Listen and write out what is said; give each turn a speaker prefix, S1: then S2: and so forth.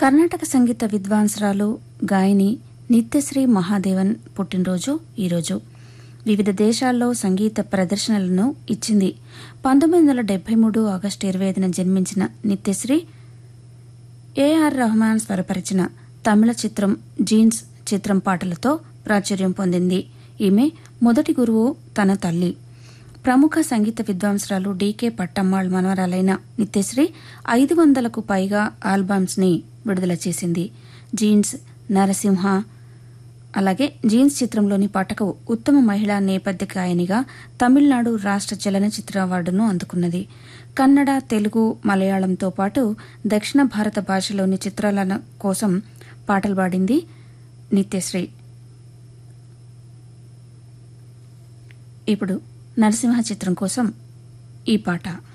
S1: కర్ణాటక సంగీత విద్వాంసరాలు గాయని నిత్యశ్రీ మహాదేవన్ పుట్టినరోజు ఈరోజు వివిధ దేశాల్లో సంగీత ప్రదర్శనలను ఇచ్చింది పంతొమ్మిది వందల డెబ్బై మూడు ఆగస్టు ఇరవై ఐదున జన్మించిన నిత్యశ్రీ ఏఆర్ రెహమాన్ స్వరపరిచిన తమిళ చిత్రం జీన్స్ చిత్రం పాటలతో ప్రాచుర్యం పొందింది ఈమె మొదటి గురువు తన తల్లి ప్రముఖ సంగీత విద్వాంసరాలు డీకే పట్టమ్మాళ్ మనవరాలైన నిత్యశ్రీ ఐదు వందలకు పైగా ఆల్బమ్స్ ని విడుదల చేసింది జీన్స్ నరసింహ అలాగే జీన్స్ చిత్రంలోని పాటకు ఉత్తమ మహిళా నేపథ్య గాయనిగా తమిళనాడు రాష్ట్ర చలనచిత్ర అవార్డును అందుకున్నది కన్నడ తెలుగు మలయాళంతో పాటు దక్షిణ భారత భాషలోని చిత్రాల కోసం పాటలు పాడింది నిత్యశ్రీ ఇప్పుడు నరసింహ చిత్రం కోసం ఈ పాట